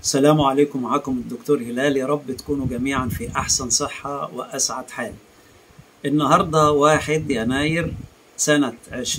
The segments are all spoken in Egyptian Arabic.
السلام عليكم معكم الدكتور هلال يا رب تكونوا جميعا في أحسن صحة وأسعد حال النهاردة واحد يناير سنة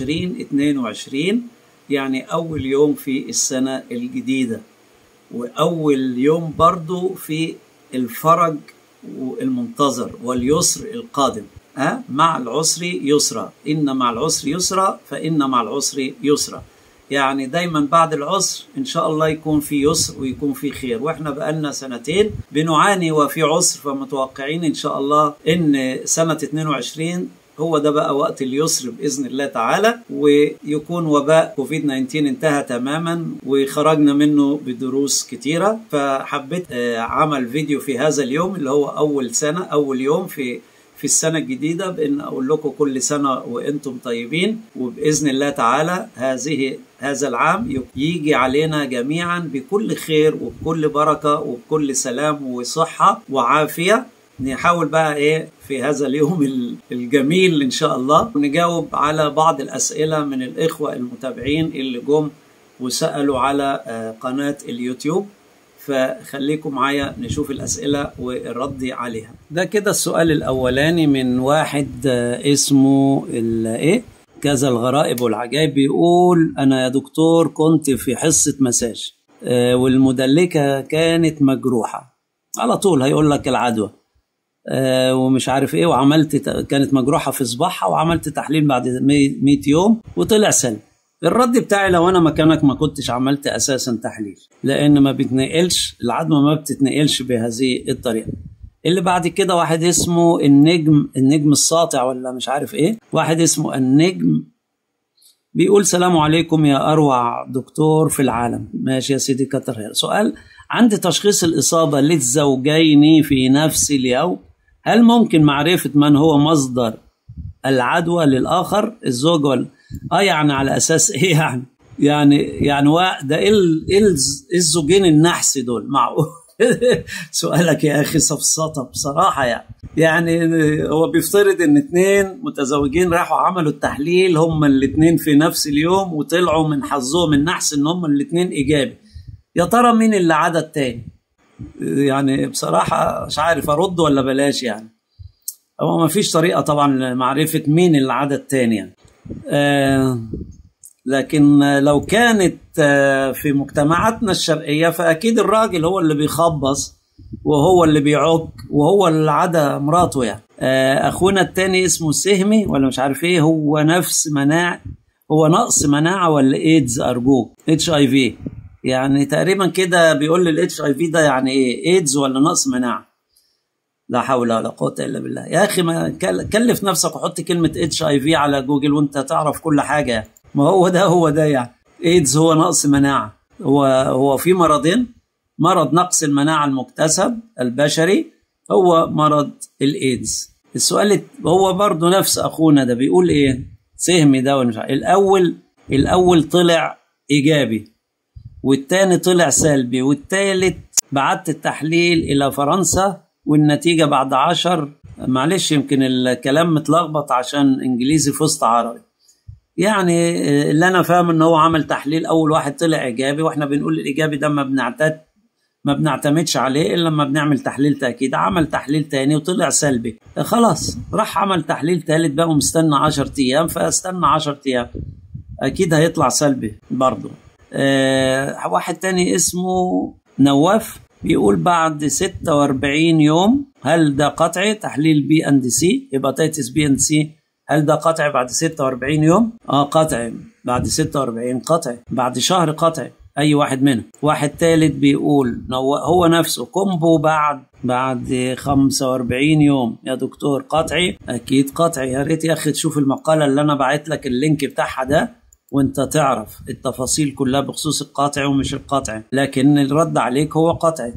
2022 يعني أول يوم في السنة الجديدة وأول يوم برضو في الفرج المنتظر واليسر القادم أه؟ مع العسر يسرا إن مع العسر يسرا فإن مع العسر يسرا يعني دايما بعد العسر ان شاء الله يكون في يسر ويكون في خير واحنا بقالنا سنتين بنعاني وفي عسر فمتوقعين ان شاء الله ان سنة 22 هو ده بقى وقت اليسر باذن الله تعالى ويكون وباء كوفيد 19 انتهى تماما وخرجنا منه بدروس كتيره فحبيت عمل فيديو في هذا اليوم اللي هو اول سنه اول يوم في في السنة الجديدة بأن أقول لكم كل سنة وأنتم طيبين وبإذن الله تعالى هذه هذا العام يجي علينا جميعا بكل خير وبكل بركة وبكل سلام وصحة وعافية نحاول بقى ايه في هذا اليوم الجميل ان شاء الله نجاوب على بعض الاسئله من الاخوه المتابعين اللي جم وسالوا على قناه اليوتيوب فخليكم معايا نشوف الأسئلة والرد عليها ده كده السؤال الأولاني من واحد اسمه إيه كذا الغرائب والعجائب بيقول أنا يا دكتور كنت في حصة مساج والمدلكة كانت مجروحة على طول هيقول لك العدوى ومش عارف ايه وعملت كانت مجروحة في صباحها وعملت تحليل بعد 100 يوم وطلع سلبي الرد بتاعي لو انا مكانك ما كنتش عملت اساسا تحليل لان ما بتنقلش العدوى ما بتتنقلش بهذه الطريقه اللي بعد كده واحد اسمه النجم النجم الساطع ولا مش عارف ايه واحد اسمه النجم بيقول سلام عليكم يا اروع دكتور في العالم ماشي يا سيدي كتر خير سؤال عند تشخيص الاصابه للزوجين في نفس اليوم هل ممكن معرفه من هو مصدر العدوى للاخر الزوج ولا اه يعني على اساس ايه يعني يعني يعني ده ايه ايه الزوجين النحس دول معقول سؤالك يا اخي سفسطه بصراحه يعني يعني هو بيفترض ان اتنين متزوجين راحوا عملوا التحليل هما الاتنين في نفس اليوم وطلعوا من حظهم النحس ان هما الاتنين ايجابي يا ترى مين اللي عدا التاني يعني بصراحه مش عارف ارد ولا بلاش يعني هو ما فيش طريقه طبعا لمعرفه مين اللي عدا التاني يعني آه لكن لو كانت آه في مجتمعاتنا الشرقية فأكيد الراجل هو اللي بيخبص وهو اللي بيعك وهو اللي عدا مراته يعني آه أخونا التاني اسمه سهمي ولا مش عارف ايه هو نفس مناعة هو نقص مناعة ولا ايدز أرجوك اتش اي في يعني تقريبا كده بيقول لي الاتش اي في ده يعني ايه ايدز ولا نقص مناعة لا حول ولا قوة إلا بالله يا أخي ما كلف نفسك وحط كلمة اتش اي في على جوجل وأنت تعرف كل حاجة ما هو ده هو ده يعني ايدز هو نقص مناعة هو هو في مرضين مرض نقص المناعة المكتسب البشري هو مرض الايدز السؤال هو برضه نفس أخونا ده بيقول إيه سهمي ده ولا مش الأول الأول طلع إيجابي والتاني طلع سلبي والتالت بعت التحليل إلى فرنسا والنتيجة بعد عشر معلش يمكن الكلام متلخبط عشان انجليزي في وسط عربي يعني اللي انا فاهم ان هو عمل تحليل اول واحد طلع ايجابي واحنا بنقول الايجابي ده ما بنعتد ما بنعتمدش عليه الا لما بنعمل تحليل تاكيد عمل تحليل تاني وطلع سلبي خلاص راح عمل تحليل تالت بقى ومستنى 10 ايام فاستنى 10 ايام اكيد هيطلع سلبي برضه أه واحد تاني اسمه نواف بيقول بعد 46 يوم هل ده قطعي تحليل بي اند سي هيباتيتس بي اند سي هل ده قطعي بعد 46 يوم؟ اه قطعي بعد 46 قطعي بعد شهر قطعي اي واحد منهم واحد ثالث بيقول هو نفسه كومبو بعد بعد 45 يوم يا دكتور قطعي اكيد قطعي يا ريت يا اخي تشوف المقاله اللي انا بعت لك اللينك بتاعها ده وانت تعرف التفاصيل كلها بخصوص القاطع ومش القاطع لكن الرد عليك هو قطعي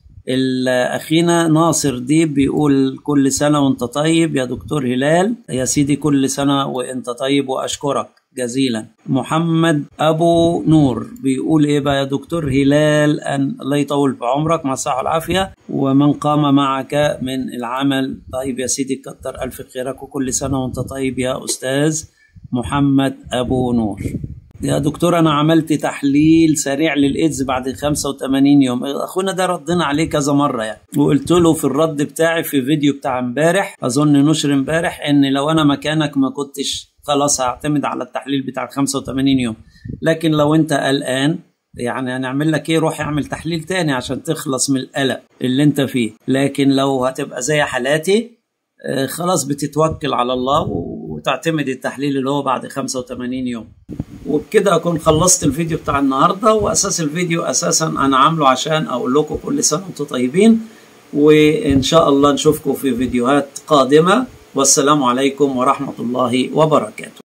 اخينا ناصر ديب بيقول كل سنه وانت طيب يا دكتور هلال يا سيدي كل سنه وانت طيب واشكرك جزيلا محمد ابو نور بيقول ايه بقى يا دكتور هلال ان الله يطول في عمرك مع الصحه والعافيه ومن قام معك من العمل طيب يا سيدي كتر الف خيرك وكل سنه وانت طيب يا استاذ محمد ابو نور يا دكتور انا عملت تحليل سريع للايدز بعد 85 يوم اخونا ده ردنا عليه كذا مره يعني وقلت له في الرد بتاعي في فيديو بتاع امبارح اظن نشر امبارح ان لو انا مكانك ما كنتش خلاص هعتمد على التحليل بتاع 85 يوم لكن لو انت قلقان يعني هنعمل لك ايه روح اعمل تحليل تاني عشان تخلص من القلق اللي انت فيه لكن لو هتبقى زي حالاتي آه، خلاص بتتوكل على الله وتعتمد التحليل اللي هو بعد 85 يوم وبكده اكون خلصت الفيديو بتاع النهارده واساس الفيديو اساسا انا عامله عشان اقول لكم كل سنه وانتم طيبين وان شاء الله نشوفكم في فيديوهات قادمه والسلام عليكم ورحمه الله وبركاته